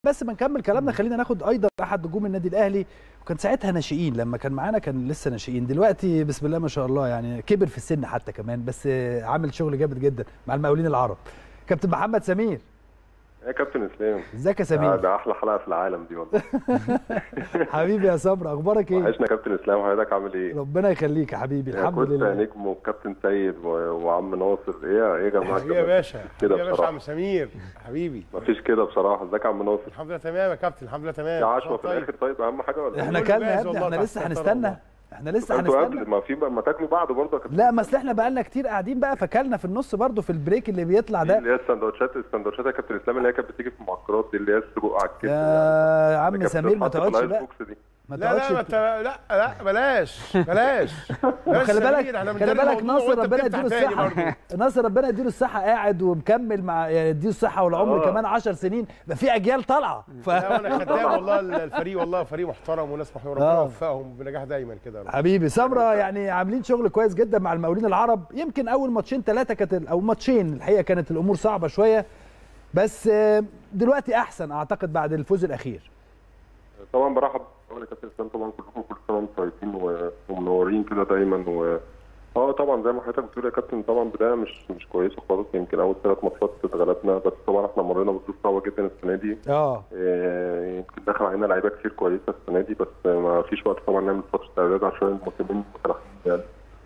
بس ما نكمل كلامنا خلينا ناخد ايضا احد نجوم النادي الاهلي وكان ساعتها ناشئين لما كان معانا كان لسه ناشئين دلوقتي بسم الله ما شاء الله يعني كبر في السن حتى كمان بس عامل شغل جامد جدا مع المقاولين العرب كابتن محمد سمير يا كابتن اسلام ازيك يا آه، سمير ده احلى حلقه في العالم دي والله حبيبي يا صبري اخبارك ايه وحشنا كابتن اسلام حضرتك عامل ايه ربنا يخليك يا حبيبي الحمد كنت لله نجم وكابتن سيد و... وعم ناصر ايه ايه يا جماعه حبيبي يا باشا كده حبيبي يا باشا بصراحة. عم سمير حبيبي مفيش كده بصراحه ازيك يا عم ناصر الحمد لله تمام يا كابتن الحمد لله تمام يا عشوة طيب. في الاخر طيب اهم حاجه ولا احنا كله كلنا يا جاهز ابني والله احنا تحت لسه السيطرة هنستنى والله. احنا لسه انتوا هنستنى قبل ما في ما تاكلوا بعض برضه يا كابتن لا ما اصل احنا بقالنا كتير قاعدين بقى فكلنا في النص برضو في البريك اللي بيطلع دي ده اللي هي السندوتشات السندوتشات يا كابتن اسلام اللي هي كانت بتيجي في المعسكرات دي اللي هي السجق على الكتف يا عم كانت سمير ما بتتحط في تقعدش الآيس بقى بوكس دي. ما لا لا ما تقعدش ت... لا لا بلاش بلاش بلاش خلي بالك سمير، احنا خلي بنداري بالك الموضوع ناصر وانت ربنا بتفتح يديله تاني برضه. الصحه ناصر ربنا يديله الصحه قاعد ومكمل مع يعني يديله الصحه والعمر آه. كمان 10 سنين بقى في اجيال طالعه ف... لا وانا خدام والله الفريق والله فريق محترم وناس محترمه آه. ربنا يوفقهم بنجاح دايما كده يا رب. حبيبي سمره يعني عاملين شغل كويس جدا مع المقاولين العرب يمكن اول ماتشين ثلاثه كانت ال- او ماتشين الحقيقه كانت الامور صعبه شويه بس آه، دلوقتي احسن اعتقد بعد الفوز الاخير طبعا برحب اول يا كابتن اسلام طبعا كلكم كل سنه وانتم طيبين و- ومنورين كده دايما و اه طبعا زي ما حضرتك بتقول يا كابتن طبعا بدايه مش مش كويسه خالص يمكن اول ثلاث ماتشات اتغلبنا بس طبعا احنا مرينا بظروف صعبه جدا السنه دي اه آه، يمكن دخل علينا لعيبه كتير كويسه السنه دي بس ما فيش وقت طبعا نعمل فتره اعداد عشان الموسمين متلاحقين يعني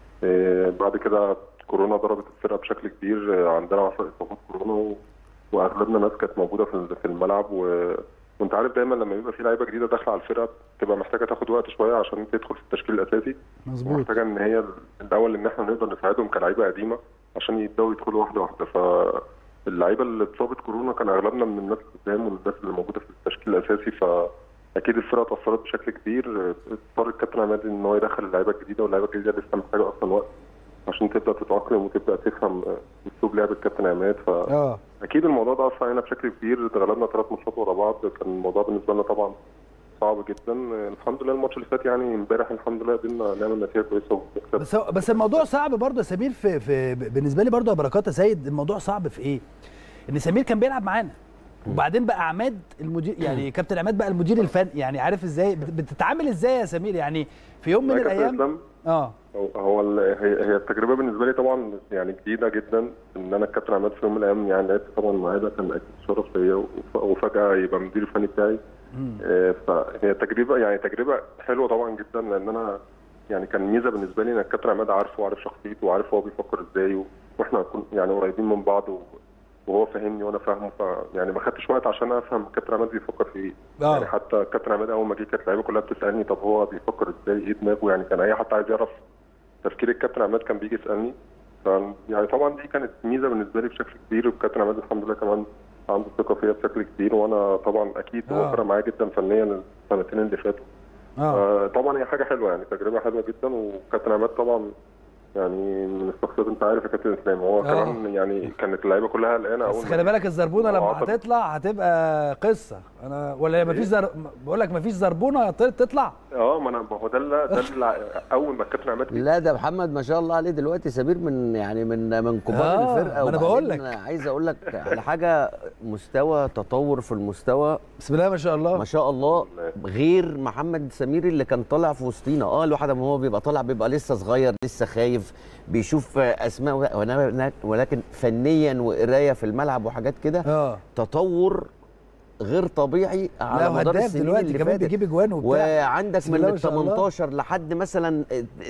آه، بعد كده كورونا ضربت الفرقه بشكل كبير آه، عندنا 10 اصابات كورونا و- واغلبنا ناس كانت موجوده في ال- في الملعب و... وانت عارف دايما لما بيبقى في لعيبه جديده داخله على الفرقه بتبقى محتاجه تاخد وقت شويه عشان تدخل في التشكيل الاساسي مظبوط ومحتاجه ان هي الاول ان احنا نقدر نساعدهم كلعيبه قديمه عشان يبداوا يدخلوا واحده واحده فاللعيبه اللي اتصابت كورونا كان اغلبنا من الناس اللي قدام والناس اللي موجوده في التشكيل الاساسي فاكيد الفرقه اتاثرت بشكل كبير اضطر الكابتن عماد ان هو يدخل اللعيبه الجديده واللعيبه الجديده لسه محتاجه اصلا وقت عشان تبدا تتاقلم وتبدا تفهم اسلوب لعب الكابتن عماد ف اه اكيد الموضوع ده اثر علينا بشكل كبير اتغلبنا ثلاث ماتشات ورا بعض كان الموضوع بالنسبه لنا طبعا صعب جدا الحمد لله الماتش اللي فات يعني امبارح الحمد لله قدرنا نعمل نتيجه كويسه ونكسب بس هو- بس الموضوع صعب برضه يا سمير في, في بالنسبه لي برضه يا بركات يا سيد الموضوع صعب في ايه؟ ان سمير كان بيلعب معانا وبعدين بقى عماد المدير يعني كابتن عماد بقى المدير الفني يعني عارف ازاي بت- بتتعامل ازاي يا سمير يعني في يوم من يا كابتن الايام إسلام، اه هو هو ال- هي هي التجربه بالنسبه لي طبعا يعني جديده جدا ان انا الكابتن عماد في يوم من الايام يعني لعبت طبعا معاه ده كان اكيد شرف ليا وف- وفجاه يبقى المدير الفني بتاعي آه، فهي تجربه يعني تجربه حلوه طبعا جدا لان انا يعني كان ميزه بالنسبه لي ان الكابتن عماد عارفه وعارف شخصيته وعارف هو بيفكر ازاي و- واحنا كنا يعني قريبين من بعض و- وهو فاهمني وانا فاهمه ف يعني ما خدتش وقت عشان افهم الكابتن عماد بيفكر في ايه آه. يعني حتى الكابتن عماد اول ما جه كانت اللعيبه كلها بتسالني طب هو بيفكر ازاي ايه دماغه يعني كان اي حد عايز يعرف تفكير الكابتن عماد كان بيجي يسالني ف يعني طبعا دي كانت ميزه بالنسبه لي بشكل كبير والكابتن عماد الحمد لله كمان عنده ثقه فيا بشكل كبير وانا طبعا اكيد آه. هو فرق معايا جدا فنيا السنتين اللي فاتوا اه آه، طبعا هي حاجه حلوه يعني تجربه حلوه جدا وكابتن عماد طبعا يعني من الشخصيات انت عارف يا كابتن اسلام هو آه. كمان يعني كانت اللعيبه كلها قلقانه بس اول ما خلي بالك الزربونه لما هو أعتقد- هتطلع هتبقى قصه انا ولا مفيش زر... بقول لك مفيش زربونه ت- تطلع اه ما انا ما هو ده اللي ده اللي اول ما الكابتن عماد جه لا ده محمد ما شاء الله عليه دلوقتي سمير من يعني من من كبار آه، الفرقه ما أنا بقول وبعدين لك. عايز اقول لك على حاجه مستوى تطور في المستوى بسم الله ما شاء الله ما شاء الله غير محمد سمير اللي كان طالع في وسطينا اه الواحد لما هو بيبقى طالع بيبقى لسه صغير لسه خايف بيشوف اسماء وأنا- ولكن فنيا وقرايه في الملعب وحاجات كده اه تطور غير طبيعي لا على مدار وهداف السنين دلوقتي اللي كمان فاتت بيجيب اجوان وبتاع وعندك بسم من الله ال ما شاء الله. 18 لحد مثلا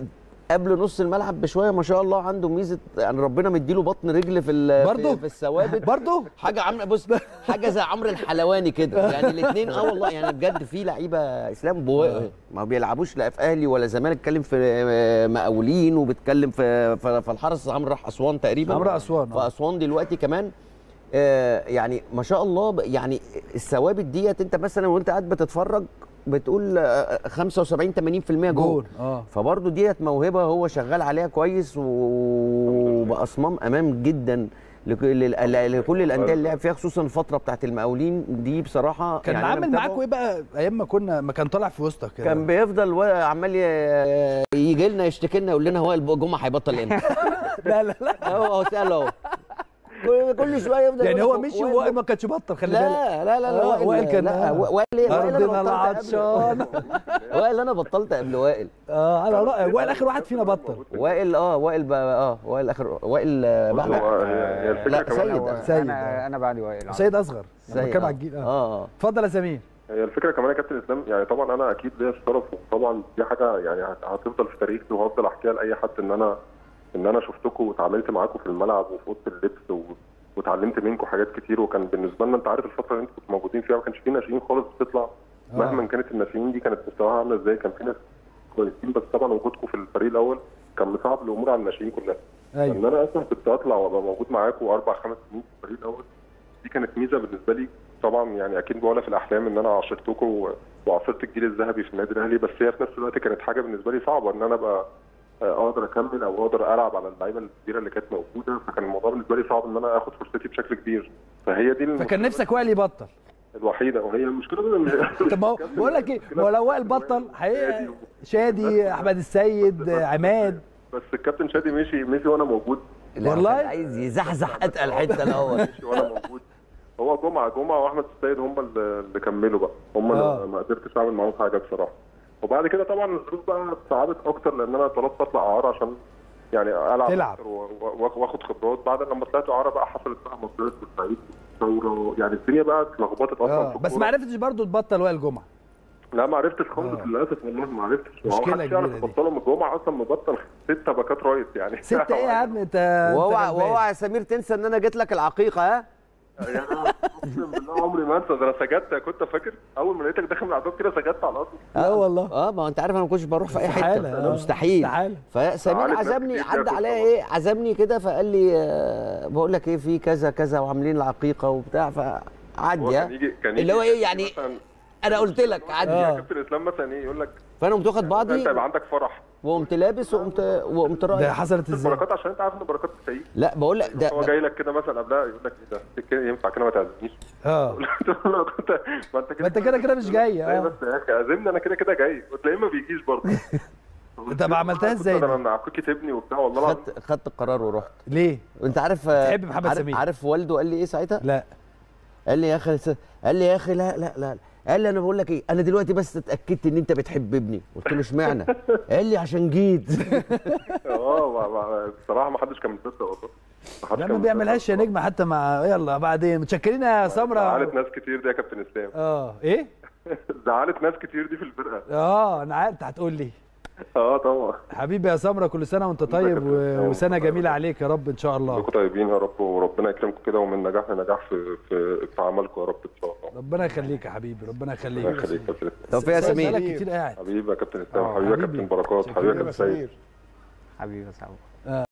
قبل نص الملعب بشويه ما شاء الله عنده ميزه يعني ربنا مديله بطن رجل في ال- برضه؟ في, في الثوابت برضه حاجه عامله بص حاجه زي عمرو الحلواني كده يعني الاثنين اه والله يعني بجد في لعيبه اسلام بو ما بيلعبوش لا في اهلي ولا زمالك اتكلم في مقاولين وبتكلم في في في الحرس عمرو راح اسوان تقريبا عمرو أسوان، آه. في اسوان دلوقتي كمان آه، يعني ما شاء الله ب- يعني الثوابت ديت انت مثلا وانت قاعد بتتفرج بتقول آه، 75 80% جول جول اه فبرضه ديت موهبه هو شغال عليها كويس و- وباصمام امام جدا لك- لل- لكل الانديه اللي لعب فيها خصوصا الفتره بتاعت المقاولين دي بصراحه كان يعني أنا عامل متابعه. معاكوا ايه بقى ايام ما كنا ما كان طالع في وسطك كده كان بيفضل و- عمال ي- يجي لنا يشتكي لنا يقول لنا هو الجمعه هيبطل امتى لا لا لا هو هو سأله اهو كل- كل شويه يفضل يعني يقول هو لك مشي وائل وائل ما كانش بطل خلي بالك لا لا لا لا آه، وائل كان- لا آه. وائل وائل انا ارضنا بطلت العطشان قبل وائل انا بطلت قبل وائل اه انا رأي وائل اخر واحد فينا بطل وائل اه وائل بقى اه وائل اخر وائل آه، هو بعد هي هي الفكره لا، كمان سيد. هو- سيد. انا انا بعد وائل سيد اصغر سيد، انا بتكلم آه. على الجيل اه اه اتفضل يا سمير هي الفكره كمان يا كابتن اسلام يعني طبعا انا اكيد ليا الشرف وطبعا دي حاجه يعني هت- هتفضل في تاريخي وهفضل احكيها لاي حد ان انا ان انا شفتكم واتعاملت معاكم في الملعب وفي اوضه اللبس و... واتعلمت منكم حاجات كتير وكان بالنسبه لنا انت عارف الفتره اللي انتوا كنتوا موجودين فيها ما كانش في ناشئين خالص بتطلع آه. مهما كانت الناشئين دي كانت مستواها عامله ازاي كان في ناس كويسين بس طبعا وجودكم في الفريق الاول كان مصعب الامور على الناشئين كلها ان ايوه انا اصلا كنت اطلع وابقى موجود معاكم اربع خمس سنين في الفريق الاول دي كانت ميزه بالنسبه لي طبعا يعني اكيد ولا في الاحلام ان انا عاشرتكم و- وعاصرت الجيل الذهبي في النادي الاهلي بس هي في نفس الوقت كانت حاجه بالنسبه لي صعبه ان انا ابقى آه، اقدر اكمل او اقدر العب على اللعيبه الكبيره اللي كانت موجوده فكان الموضوع بالنسبه لي صعب ان انا اخد فرصتي بشكل كبير فهي دي فكان المشكلة نفسك وائل يبطل الوحيده وهي المشكله إن- طب ما هو بقول لك ايه ما هو لو وائل بطل حقيقه شادي احمد السيد عماد بس الكابتن شادي مشي مشي وانا موجود لا، والله؟ كان عايز يزحزح اتقل حته الاول مشي وانا موجود هو جمعه جمعه واحمد السيد هم اللي اللي كملوا بقى هم آه. اللي ما قدرتش اعمل معاهم حاجه بصراحه وبعد كده طبعا الظروف بقى صعبت اكتر لان انا طلبت اطلع اعاره عشان يعني العب تلعب. أكتر و- و- واخد خبرات بعد لما طلعت اعاره بقى حصلت بقى مصيبه بورسعيد ثوره يعني الدنيا بقى اتلخبطت اصلا اه في بس الكورة. ما عرفتش برضه تبطل وائل جمعه لا ما عرفتش خالص آه. للاسف والله ما عرفتش ما هو مشكلة محدش يعرف كبيرة دي. يبطلهم الجمعه اصلا مبطل ستة باكات رايت يعني ستة ايه يا عم انت وهو أنت غلبان. وهو يا سمير تنسى ان انا جيت لك العقيقه ها يعني أنا اقسم بالله عمري ما انسى ده انا سجدت كنت فاكر اول ما لقيتك داخل من العداد كده سجدت على الارض لا والله اه ما هو انت عارف انا ما كنتش بروح في اي حته استحالة، أنا آه. مستحيل استحالة. فسمير عارف ناس عزمني كتير عدى كده عليا كنت ايه عزمني كده فقال لي آه، بقول لك ايه في كذا كذا وعاملين العقيقه وبتاع هو فعدي كان ها يجي كان يجي اللي هو ايه يعني مثلا انا قلت لك عدي آه. يا كابتن اسلام مثلا ايه يقول لك فانا قمت واخد انت بعضي يبقى عندك فرح وقمت لابس وقمت وقمت ده رايح حصلت ازاي بركات عشان انت عارف ان بركات بتسيب لا بقول لك ده, هو ده جاي لك كده مثلا قبلها يقول لك ايه ده كده ينفع كده ما تعزمنيش اه قلت له كنت ما انت ما انت كده كده مش جاي اه اه بس يا اخي عزمني انا كده كده جاي وتلاقيه ما بيجيش برضه طب عملتها ازاي ده دي؟ انا عقيقة ابني وبتاع والله العظيم خدت خدت القرار ورحت ليه؟ وانت عارف آه، تحب محمد عارف, سمير. عارف والده قال لي ايه ساعتها لا قال لي يا اخي س- قال لي يا اخي لا لا لا قال لي انا بقول لك ايه انا دلوقتي بس اتاكدت ان انت بتحب ابني قلت له اشمعنى قال لي عشان جيت اه ما- ما- بصراحه ما حدش كان مصدق والله ما حدش لا كان ما بيعملهاش يا مصدق. نجم حتى مع يلا بعدين متشكرين يا زعلت سمره ناس كتير دي يا كابتن اسلام اه ايه؟ زعلت ناس كتير دي في الفرقه اه انا عارف انت هتقول لي اه طبعا حبيبي يا سمره كل سنه وانت طيب و- وسنه جميله عليك يا رب ان شاء الله كلكم طيبين يا رب وربنا يكرمكم كده ومن نجاح لنجاح في في, في عملكم يا رب ان شاء الله ربنا يخليك يا حبيبي ربنا يخليك ربنا يخليك يا كابتن اسلام توفيق يا سمير بقالك كتير قاعد حبيبي يا كابتن اسلام آه، حبيبي يا حبيبي. كابتن بركات حبيبي يا شكرا يا كابتن سيد سمير حبيبي يا صاحبي